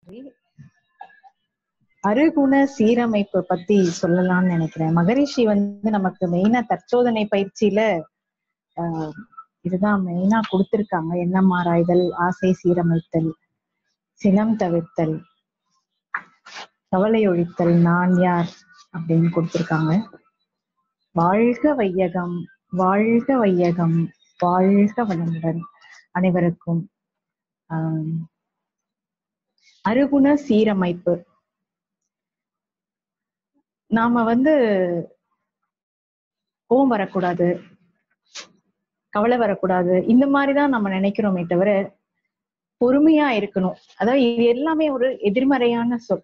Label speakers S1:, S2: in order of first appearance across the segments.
S1: அருகுண சீரமைப்பு பத்தி சொல்லலாம்னு நினைக்கிறேன் மகரிஷி வந்து நமக்கு மெயினா தற்சோதனை பயிற்சியில ஆஹ் இதுதான் மெயினா கொடுத்திருக்காங்க எண்ணம் ஆராய்தல் ஆசை சீரமைத்தல் சினம் தவிர்த்தல் கவலை ஒழித்தல் நான் யார் அப்படின்னு கொடுத்திருக்காங்க வாழ்க வையகம் வாழ்க வையகம் வாழ்க வளமுடன் அனைவருக்கும் ஆஹ் அருகுண சீரமைப்பு நாம வந்து கோவம் வரக்கூடாது கவலை வரக்கூடாது இந்த மாதிரிதான் நம்ம நினைக்கிறோமே தவிர பொறுமையா இருக்கணும் அதாவது இது எல்லாமே ஒரு எதிர்மறையான சொல்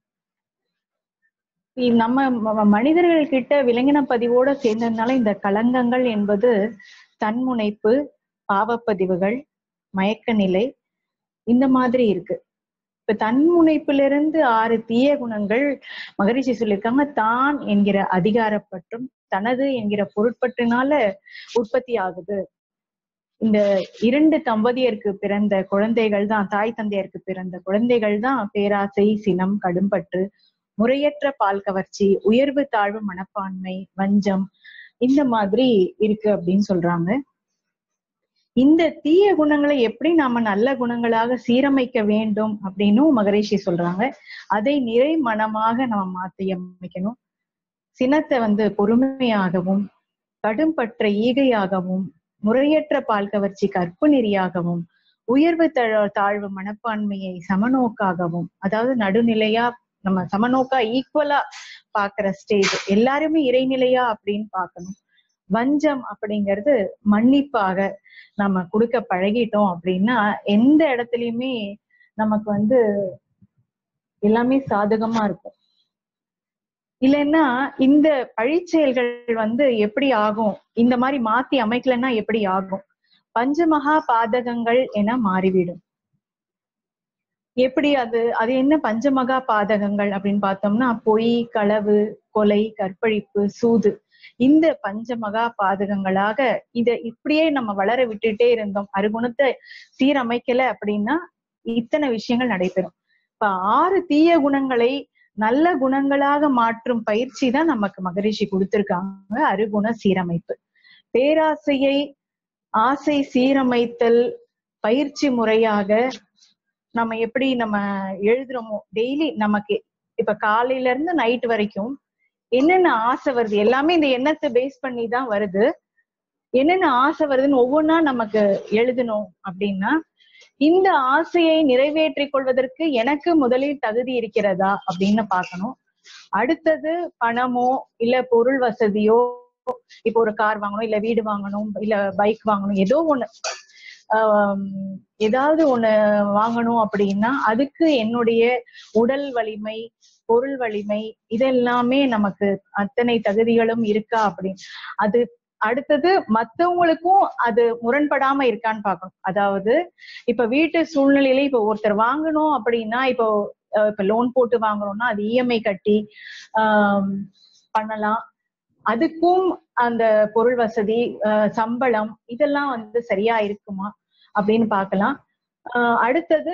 S1: இ- நம்ம ம- மனிதர்கள் கிட்ட விலங்கின பதிவோட சேர்ந்ததுனால இந்த களங்கங்கள் என்பது தன்முனைப்பு பாவப்பதிவுகள் மயக்க நிலை இந்த மாதிரி இருக்கு இப்ப தன்முனைப்பிலிருந்து ஆறு தீய குணங்கள் மகரிஷி சொல்லியிருக்காங்க தான் என்கிற அதிகாரப்பற்றும் தனது என்கிற பொருட்பற்றினால உற்பத்தி ஆகுது இந்த இரண்டு தம்பதியருக்கு பிறந்த குழந்தைகள் தான் தாய் தந்தையருக்கு பிறந்த குழந்தைகள் தான் பேராசை சினம் கடும்பற்று முறையற்ற பால் கவர்ச்சி உயர்வு தாழ்வு மனப்பான்மை வஞ்சம் இந்த மாதிரி இருக்கு அப்படின்னு சொல்றாங்க இந்த தீய குணங்களை எப்படி நாம நல்ல குணங்களாக சீரமைக்க வேண்டும் அப்படின்னும் மகரிஷி சொல்றாங்க அதை நிறை மனமாக நம்ம மாத்தி அமைக்கணும் சினத்தை வந்து பொறுமையாகவும் கடும்பற்ற ஈகையாகவும் முறையற்ற பால் கவர்ச்சி கற்பு நெறியாகவும் உயர்வு தழ- தாழ்வு மனப்பான்மையை சமநோக்காகவும் அதாவது நடுநிலையா நம்ம சமநோக்கா ஈக்குவலா பாக்குற ஸ்டேஜ் எல்லாருமே இறைநிலையா அப்படின்னு பார்க்கணும் வஞ்சம் அப்படிங்கிறது மன்னிப்பாக நம்ம கொடுக்க பழகிட்டோம் அப்படின்னா எந்த இடத்துலயுமே நமக்கு வந்து எல்லாமே சாதகமா இருக்கும் இல்லைன்னா இந்த பழிச்செயல்கள் வந்து எப்படி ஆகும் இந்த மாதிரி மாத்தி அமைக்கலன்னா எப்படி ஆகும் பஞ்சமகா பாதகங்கள் என மாறிவிடும் எப்படி அது அது என்ன பஞ்சமகா பாதகங்கள் அப்படின்னு பார்த்தோம்னா பொய் களவு கொலை கற்பழிப்பு சூது இந்த பஞ்சமகா பாதகங்களாக இத இப்படியே நம்ம வளர விட்டுட்டே இருந்தோம் அருகுணத்தை சீரமைக்கல அப்படின்னா இத்தனை விஷயங்கள் நடைபெறும் இப்ப ஆறு தீய குணங்களை நல்ல குணங்களாக மாற்றும் பயிற்சி தான் நமக்கு மகரிஷி கொடுத்திருக்காங்க அருகுண சீரமைப்பு பேராசையை ஆசை சீரமைத்தல் பயிற்சி முறையாக நம்ம எப்படி நம்ம எழுதுறோமோ டெய்லி நமக்கு இப்ப காலையில இருந்து நைட் வரைக்கும் என்னென்ன ஆசை வருது எல்லாமே இந்த எண்ணத்தை பேஸ் பண்ணி தான் வருது என்னென்ன ஆசை வருதுன்னு ஒவ்வொன்றா நமக்கு எழுதணும் அப்படின்னா இந்த ஆசையை நிறைவேற்றிக் கொள்வதற்கு எனக்கு முதலில் தகுதி இருக்கிறதா அப்படின்னு பார்க்கணும் அடுத்தது பணமோ இல்ல பொருள் வசதியோ இப்போ ஒரு கார் வாங்கணும் இல்ல வீடு வாங்கணும் இல்ல பைக் வாங்கணும் ஏதோ ஒண்ணு ஆஹ் ஏதாவது ஒண்ணு வாங்கணும் அப்படின்னா அதுக்கு என்னுடைய உடல் வலிமை பொருள் வலிமை இதெல்லாமே நமக்கு அத்தனை தகுதிகளும் இருக்கா அப்படின்னு அது அடுத்தது மத்தவங்களுக்கும் அது முரண்படாம இருக்கான்னு பார்க்கணும் அதாவது இப்ப வீட்டு சூழ்நிலையில இப்ப ஒருத்தர் வாங்கணும் அப்படின்னா இப்போ அஹ் இப்ப லோன் போட்டு வாங்குறோம்னா அது இஎம்ஐ கட்டி ஆஹ் பண்ணலாம் அதுக்கும் அந்த பொருள் வசதி ஆஹ் சம்பளம் இதெல்லாம் வந்து சரியா இருக்குமா அப்படின்னு பார்க்கலாம் ஆஹ் அடுத்தது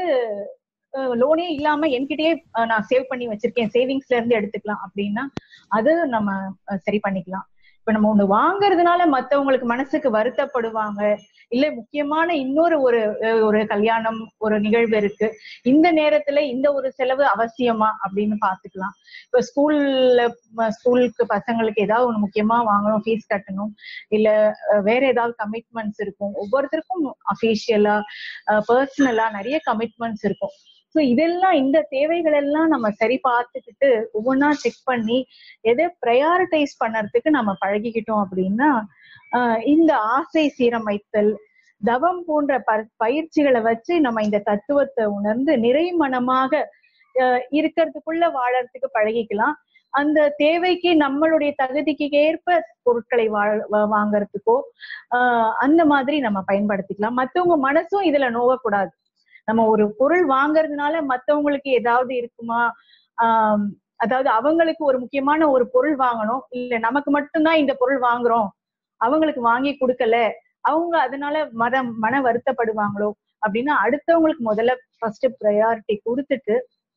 S1: லோனே இல்லாம என்கிட்டயே அஹ் நான் சேவ் பண்ணி வச்சிருக்கேன் சேவிங்ஸ்ல இருந்து எடுத்துக்கலாம் அப்படின்னா அது நம்ம அஹ் சரி பண்ணிக்கலாம் இப்ப நம்ம ஒண்ணு வாங்குறதுனால மத்தவங்களுக்கு மனசுக்கு வருத்தப்படுவாங்க இல்ல முக்கியமான இன்னொரு ஒரு அஹ் ஒரு கல்யாணம் ஒரு நிகழ்வு இருக்கு இந்த நேரத்துல இந்த ஒரு செலவு அவசியமா அப்படின்னு பாத்துக்கலாம் இப்ப ஸ்கூல்ல ஸ்கூலுக்கு பசங்களுக்கு ஏதாவது ஒண்ணு முக்கியமா வாங்கணும் ஃபீஸ் கட்டணும் இல்ல அஹ் வேற ஏதாவது கமிட்மெண்ட்ஸ் இருக்கும் ஒவ்வொருத்தருக்கும் அஃபீஷியலா பர்சனலா நிறைய கமிட்மெண்ட்ஸ் இருக்கும் ஸோ இதெல்லாம் இந்த தேவைகள் எல்லாம் நம்ம சரி பார்த்துக்கிட்டு ஒவ்வொன்றா செக் பண்ணி எதை ப்ரையாரிட்டைஸ் பண்ணறதுக்கு நம்ம பழகிக்கிட்டோம் அப்படின்னா ஆஹ் இந்த ஆசை சீரமைத்தல் தவம் போன்ற ப பயிற்சிகளை வச்சு நம்ம இந்த தத்துவத்தை உணர்ந்து நிறைமனமாக ஆஹ் இருக்கிறதுக்குள்ள வாழறதுக்கு பழகிக்கலாம் அந்த தேவைக்கு நம்மளுடைய தகுதிக்கு ஏற்ப பொருட்களை வாழ் வா- வாங்கறதுக்கோ ஆஹ் அந்த மாதிரி நம்ம பயன்படுத்திக்கலாம் மத்தவங்க மனசும் இதுல நோவக்கூடாது நம்ம ஒரு பொருள் வாங்குறதுனால மத்தவங்களுக்கு ஏதாவது இருக்குமா ஆஹ் அதாவது அவங்களுக்கு ஒரு முக்கியமான ஒரு பொருள் வாங்கணும் இல்ல நமக்கு மட்டும்தான் இந்த பொருள் வாங்குறோம் அவங்களுக்கு வாங்கி கொடுக்கல அவங்க அதனால மத மன வருத்தப்படுவாங்களோ அப்படின்னா அடுத்தவங்களுக்கு முதல்ல ஃபர்ஸ்ட் ப்ரையாரிட்டி கொடுத்துட்டு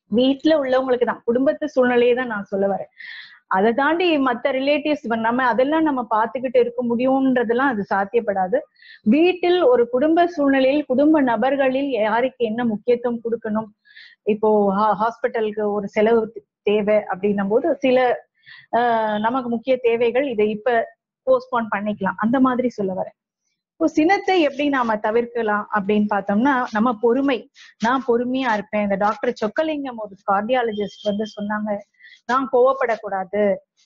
S1: வீட்டுல உள்ளவங்களுக்கு தான் குடும்பத்து சூழ்நிலையை தான் நான் சொல்ல வரேன் அதை தாண்டி மத்த ரிலேட்டிவ்ஸ் நம்ம அதெல்லாம் நம்ம பார்த்துக்கிட்டு இருக்க முடியும்ன்றதெல்லாம் அது சாத்தியப்படாது வீட்டில் ஒரு குடும்ப சூழ்நிலையில் குடும்ப நபர்களில் யாருக்கு என்ன முக்கியத்துவம் கொடுக்கணும் இப்போ ஹாஸ்பிட்டலுக்கு ஒரு செலவு தேவை அப்படின்னும் போது சில ஆஹ் நமக்கு முக்கிய தேவைகள் இதை இப்ப போஸ்ட்போன் பண்ணிக்கலாம் அந்த மாதிரி சொல்ல வரேன் இப்போ சினத்தை எப்படி நாம தவிர்க்கலாம் அப்படின்னு பார்த்தோம்னா நம்ம பொறுமை நான் பொறுமையா இருப்பேன் இந்த டாக்டர் சொக்கலிங்கம் ஒரு கார்டியாலஜிஸ்ட் வந்து சொன்னாங்க நான் கோவப்படக்கூடாது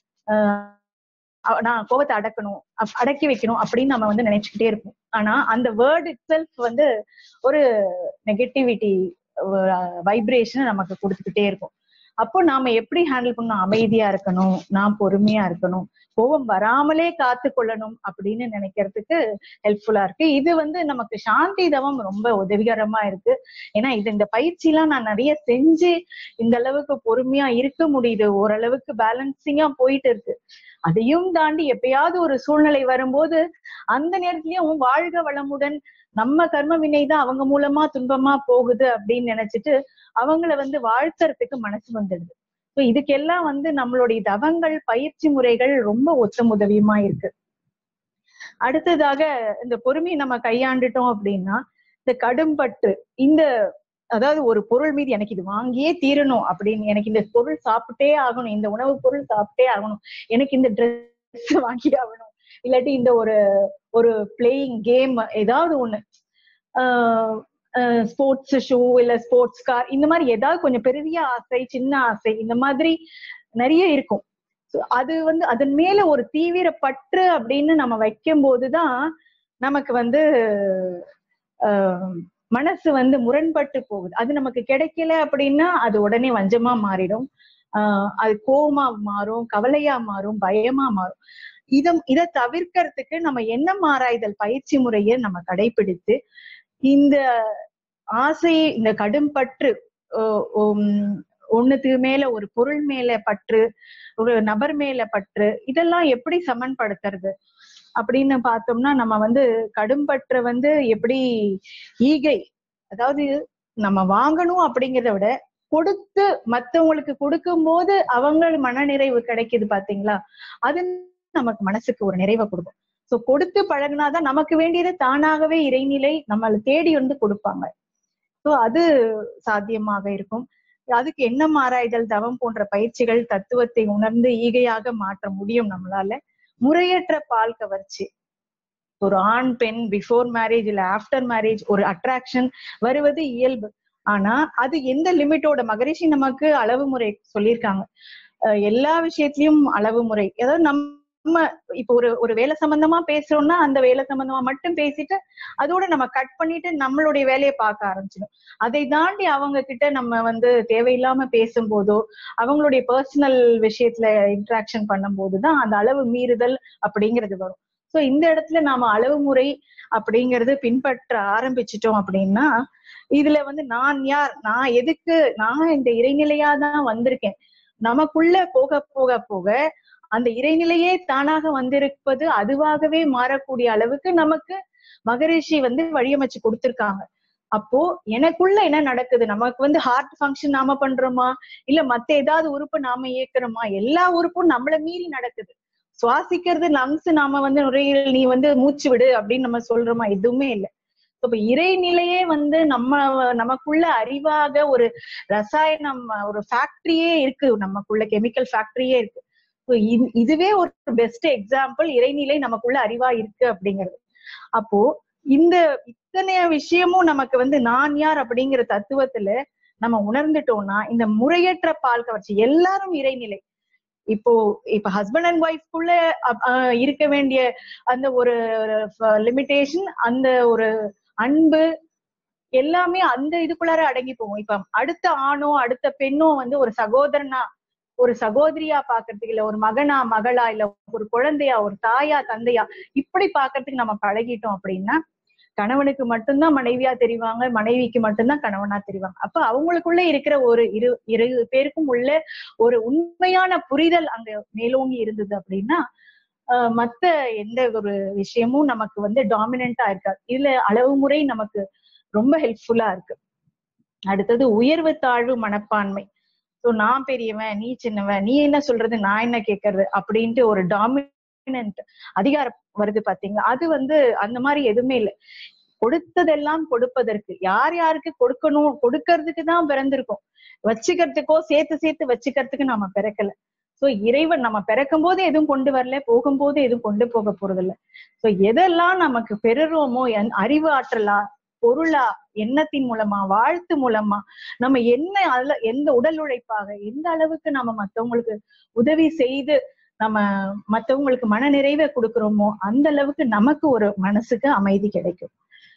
S1: ஆஹ் நான் கோவத்தை அடக்கணும் அப்- அடக்கி வைக்கணும் அப்படின்னு நம்ம வந்து நினைச்சுக்கிட்டே இருப்போம் ஆனா அந்த வேர்ட் இட் செல்ஃப் வந்து ஒரு நெகட்டிவிட்டி வைப்ரேஷன் நமக்கு கொடுத்துக்கிட்டே இருக்கும் அப்போ நாம எப்படி ஹேண்டில் பண்ணணும் அமைதியா இருக்கணும் நான் பொறுமையா இருக்கணும் கோபம் வராமலே காத்து கொள்ளணும் அப்படின்னு நினைக்கிறதுக்கு ஹெல்ப்ஃபுல்லா இருக்கு இது வந்து நமக்கு சாந்தி தவம் ரொம்ப உதவிகரமா இருக்கு ஏன்னா இது இந்த பயிற்சி எல்லாம் நான் நிறைய செஞ்சு இந்த அளவுக்கு பொறுமையா இருக்க முடியுது ஓரளவுக்கு பேலன்சிங்கா போயிட்டு இருக்கு அதையும் தாண்டி எப்பயாவது ஒரு சூழ்நிலை வரும்போது அந்த நேரத்திலயும் வாழ்க வளமுடன் நம்ம கர்ம வினை தான் அவங்க மூலமா துன்பமா போகுது அப்படின்னு நினைச்சிட்டு அவங்கள வந்து வாழ்த்துறதுக்கு மனசு வந்துடுது ஸோ இதுக்கெல்லாம் வந்து நம்மளுடைய தவங்கள் பயிற்சி முறைகள் ரொம்ப ஒத்தம் உதவியுமா இருக்கு அடுத்ததாக இந்த பொறுமையை நம்ம கையாண்டுட்டோம் அப்படின்னா இந்த கடும்பற்று இந்த அதாவது ஒரு பொருள் மீது எனக்கு இது வாங்கியே தீரணும் அப்படின்னு எனக்கு இந்த பொருள் சாப்பிட்டே ஆகணும் இந்த உணவு பொருள் சாப்பிட்டே ஆகணும் எனக்கு இந்த ட்ரெஸ் வாங்கி ஆகணும் இல்லாட்டி இந்த ஒரு ஒரு பிளேயிங் கேம் ஏதாவது ஒண்ணு ஸ்போர்ட்ஸ் ஷூ இல்ல ஸ்போர்ட்ஸ் கார் இந்த மாதிரி ஏதாவது கொஞ்சம் பெரிய ஆசை சின்ன ஆசை இந்த மாதிரி நிறைய இருக்கும் So அது வந்து அதன் மேல ஒரு தீவிர பற்று அப்படின்னு நம்ம வைக்கும் போதுதான் நமக்கு வந்து ஆஹ் மனசு வந்து முரண்பட்டு போகுது அது நமக்கு கிடைக்கல அப்படின்னா அது உடனே வஞ்சமா மாறிடும் ஆஹ் அது கோவமா மாறும் கவலையா மாறும் பயமா மாறும் இத இதை தவிர்க்கறதுக்கு நம்ம என்ன மாறாய்தல் பயிற்சி முறையை நம்ம கடைபிடித்து இந்த ஆசை இந்த கடும் பற்று ஓ- உம் ஒண்ணுத்துக்கு மேல ஒரு பொருள் மேல பற்று ஒரு நபர் மேல பற்று இதெல்லாம் எப்படி சமன்படுத்துறது அப்படின்னு பார்த்தோம்னா நம்ம வந்து கடும்பற்ற வந்து எப்படி ஈகை அதாவது நம்ம வாங்கணும் அப்படிங்கிறத விட கொடுத்து மத்தவங்களுக்கு கொடுக்கும் போது அவங்க மனநிறைவு கிடைக்குது பாத்தீங்களா அது நமக்கு மனசுக்கு ஒரு நிறைவை கொடுக்கும் சோ கொடுத்து பழகுனாதான் நமக்கு வேண்டியது தானாகவே இறைநிலை நம்மளை தேடி வந்து கொடுப்பாங்க சோ அது சாத்தியமாக இருக்கும் அதுக்கு என்ன ஆராய்தல் தவம் போன்ற பயிற்சிகள் தத்துவத்தை உணர்ந்து ஈகையாக மாற்ற முடியும் நம்மளால முறையற்ற பால் கவர்ச்சி ஒரு ஆண் பெண் பிஃபோர் மேரேஜ் இல்ல ஆஃப்டர் மேரேஜ் ஒரு அட்ராக்ஷன் வருவது இயல்பு ஆனா அது எந்த லிமிட்டோட மகரிஷி நமக்கு அளவு முறை சொல்லியிருக்காங்க அஹ் எல்லா விஷயத்திலயும் அளவு முறை அதாவது நம்ம இப்போ ஒரு ஒரு வேலை சம்பந்தமா பேசுறோம்னா அந்த வேலை சம்பந்தமா மட்டும் பேசிட்டு அதோட நம்ம கட் பண்ணிட்டு நம்மளுடைய வேலையை பார்க்க ஆரம்பிச்சிடும் அதை தாண்டி அவங்க கிட்ட நம்ம வந்து தேவையில்லாம பேசும்போதோ அவங்களுடைய பர்சனல் விஷயத்துல இன்ட்ராக்ஷன் பண்ணும் போதுதான் அந்த அளவு மீறுதல் அப்படிங்கிறது வரும் சோ இந்த இடத்துல நாம அளவு முறை அப்படிங்கறது பின்பற்ற ஆரம்பிச்சிட்டோம் அப்படின்னா இதுல வந்து நான் யார் நான் எதுக்கு நான் இந்த இறைநிலையா தான் வந்திருக்கேன் நமக்குள்ள போக போக போக அந்த இறைநிலையே தானாக வந்திருப்பது அதுவாகவே மாறக்கூடிய அளவுக்கு நமக்கு மகரிஷி வந்து வழியமைச்சு கொடுத்திருக்காங்க அப்போ எனக்குள்ள என்ன நடக்குது நமக்கு வந்து ஹார்ட் ஃபங்க்ஷன் நாம பண்றோமா இல்ல மத்த ஏதாவது உறுப்பு நாம இயக்குறோமா எல்லா உறுப்பும் நம்மள மீறி நடக்குது சுவாசிக்கிறது லங்ஸ் நாம வந்து நுரையீரல் நீ வந்து மூச்சு விடு அப்படின்னு நம்ம சொல்றோமா எதுவுமே இல்லை இப்ப இறைநிலையே வந்து நம்ம நமக்குள்ள அறிவாக ஒரு ரசாயனம் ஒரு ஃபேக்டரியே இருக்கு நமக்குள்ள கெமிக்கல் ஃபேக்டரியே இருக்கு So இது- இதுவே ஒரு பெஸ்ட் எக்ஸாம்பிள் இறைநிலை நமக்குள்ள அறிவா இருக்கு அப்படிங்கிறது அப்போ இந்த இத்தனை விஷயமும் நமக்கு வந்து நான் யார் அப்படிங்கிற தத்துவத்துல நம்ம உணர்ந்துட்டோம்னா இந்த முறையற்ற பால் கவர்ச்சி எல்லாரும் இறைநிலை இப்போ இப்ப ஹஸ்பண்ட் அண்ட் ஒய்ஃப்குள்ள இருக்க வேண்டிய அந்த ஒரு லிமிட்டேஷன் அந்த ஒரு அன்பு எல்லாமே அந்த இதுக்குள்ளார அடங்கி போகும் இப்ப அடுத்த ஆணோ அடுத்த பெண்ணோ வந்து ஒரு சகோதரனா ஒரு சகோதரியா பாக்குறதுக்கு இல்ல ஒரு மகனா மகளா இல்ல ஒரு குழந்தையா ஒரு தாயா தந்தையா இப்படி பாக்குறதுக்கு நம்ம பழகிட்டோம் அப்படின்னா கணவனுக்கு மட்டும்தான் மனைவியா தெரிவாங்க மனைவிக்கு மட்டும்தான் கணவனா தெரிவாங்க அப்ப அவங்களுக்குள்ள இருக்கிற ஒரு இரு இரு பேருக்கும் உள்ள ஒரு உண்மையான புரிதல் அங்க மேலோங்கி இருந்தது அப்படின்னா ஆஹ் மத்த எந்த ஒரு விஷயமும் நமக்கு வந்து டாமினண்டா இருக்காது இதுல அளவு முறை நமக்கு ரொம்ப ஹெல்ப்ஃபுல்லா இருக்கு அடுத்தது உயர்வு தாழ்வு மனப்பான்மை சோ நான் பெரியவன் நீ சின்னவன் நீ என்ன சொல்றது நான் என்ன கேட்கறது அப்படின்ட்டு ஒரு டாமினன்ட் அதிகாரம் வருது பாத்தீங்களா அது வந்து அந்த மாதிரி எதுவுமே இல்லை கொடுத்ததெல்லாம் கொடுப்பதற்கு யார் யாருக்கு கொடுக்கணும் கொடுக்கறதுக்கு தான் பிறந்திருக்கோம் வச்சுக்கிறதுக்கோ சேர்த்து சேர்த்து வச்சுக்கிறதுக்கு நாம பிறக்கல சோ இறைவன் நம்ம பிறக்கும் போது எதுவும் கொண்டு வரல போகும்போது எதுவும் கொண்டு போக போறது இல்ல சோ எதெல்லாம் நமக்கு பெறுறோமோ என் அறிவு ஆற்றலா பொருளா எண்ணத்தின் மூலமா வாழ்த்து மூலமா நம்ம என்ன அதுல எந்த உடல் உழைப்பாக எந்த அளவுக்கு நம்ம மத்தவங்களுக்கு உதவி செய்து நம்ம மத்தவங்களுக்கு மன நிறைவை கொடுக்கிறோமோ அந்த அளவுக்கு நமக்கு ஒரு மனசுக்கு அமைதி கிடைக்கும்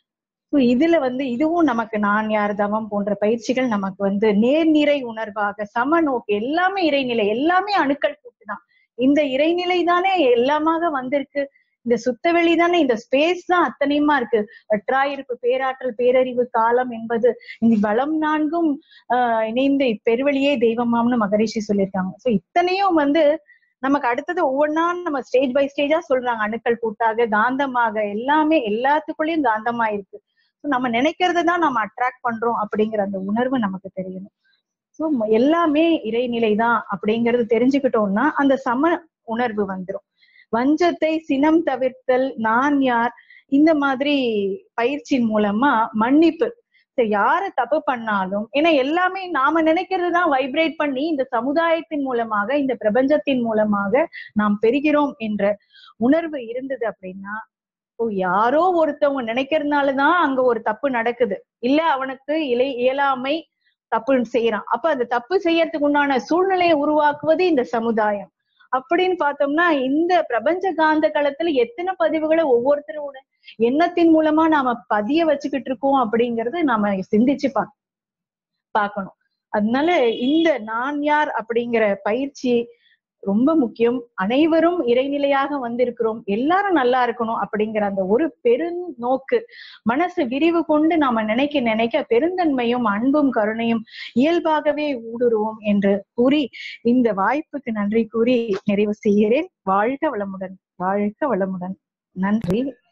S1: So இதுல வந்து இதுவும் நமக்கு நான் யார் தவம் போன்ற பயிற்சிகள் நமக்கு வந்து நேர்நிறை உணர்வாக சமநோக்கு எல்லாமே இறைநிலை எல்லாமே அணுக்கள் கூட்டு தான் இந்த இறைநிலை தானே எல்லாமாக வந்திருக்கு இந்த சுத்தவெளி தானே இந்த ஸ்பேஸ் தான் அத்தனையுமா இருக்கு வற்றாயிருப்பு பேராற்றல் பேரறிவு காலம் என்பது இந்த வளம் நான்கும் ஆஹ் இணைந்து இப்பெருவெளியே தெய்வமாம்னு மகரிஷி சொல்லியிருக்காங்க சோ இத்தனையும் வந்து நமக்கு அடுத்தது ஒவ்வொன்னா நம்ம ஸ்டேஜ் பை ஸ்டேஜா சொல்றாங்க அணுக்கள் கூட்டாக காந்தமாக எல்லாமே எல்லாத்துக்குள்ளயும் காந்தமா இருக்கு So நம்ம நினைக்கிறத தான் நம்ம அட்ராக்ட் பண்றோம் அப்படிங்கிற அந்த உணர்வு நமக்கு தெரியணும் ஸோ எல்லாமே இறைநிலை தான் அப்படிங்கறது தெரிஞ்சுக்கிட்டோம்னா அந்த சம உணர்வு வந்துரும் வஞ்சத்தை சினம் தவிர்த்தல் நான் யார் இந்த மாதிரி பயிற்சியின் மூலமா மன்னிப்பு சரி, யாரு தப்பு பண்ணாலும் ஏன்னா எல்லாமே நாம நினைக்கிறது தான் வைப்ரேட் பண்ணி இந்த சமுதாயத்தின் மூலமாக இந்த பிரபஞ்சத்தின் மூலமாக நாம் பெறுகிறோம் என்ற உணர்வு இருந்தது அப்படின்னா ஓ யாரோ ஒருத்தவங்க நினைக்கிறதுனாலதான் அங்க ஒரு தப்பு நடக்குது இல்ல அவனுக்கு இலை இயலாமை தப்பு செய்யறான் அப்ப அந்த தப்பு செய்யறதுக்கு உண்டான சூழ்நிலையை உருவாக்குவது இந்த சமுதாயம் அப்படின்னு பார்த்தோம்னா இந்த பிரபஞ்ச காந்த களத்துல எத்தனை பதிவுகளை ஒவ்வொருத்தரோட எண்ணத்தின் மூலமா நாம பதிய வச்சுக்கிட்டு இருக்கோம் அப்படிங்கறது நாம சிந்திச்சு பா பார்க்கணும் அதனால இந்த நான் யார் அப்படிங்கிற பயிற்சி ரொம்ப முக்கியம் அனைவரும் இறைநிலையாக வந்திருக்கிறோம் எல்லாரும் நல்லா இருக்கணும் அப்படிங்கிற அந்த ஒரு பெருநோக்கு மனசு விரிவு கொண்டு நாம நினைக்க நினைக்க பெருந்தன்மையும் அன்பும் கருணையும் இயல்பாகவே ஊடுருவோம் என்று கூறி இந்த வாய்ப்புக்கு நன்றி கூறி நிறைவு செய்கிறேன் வாழ்க வளமுடன் வாழ்க வளமுடன் நன்றி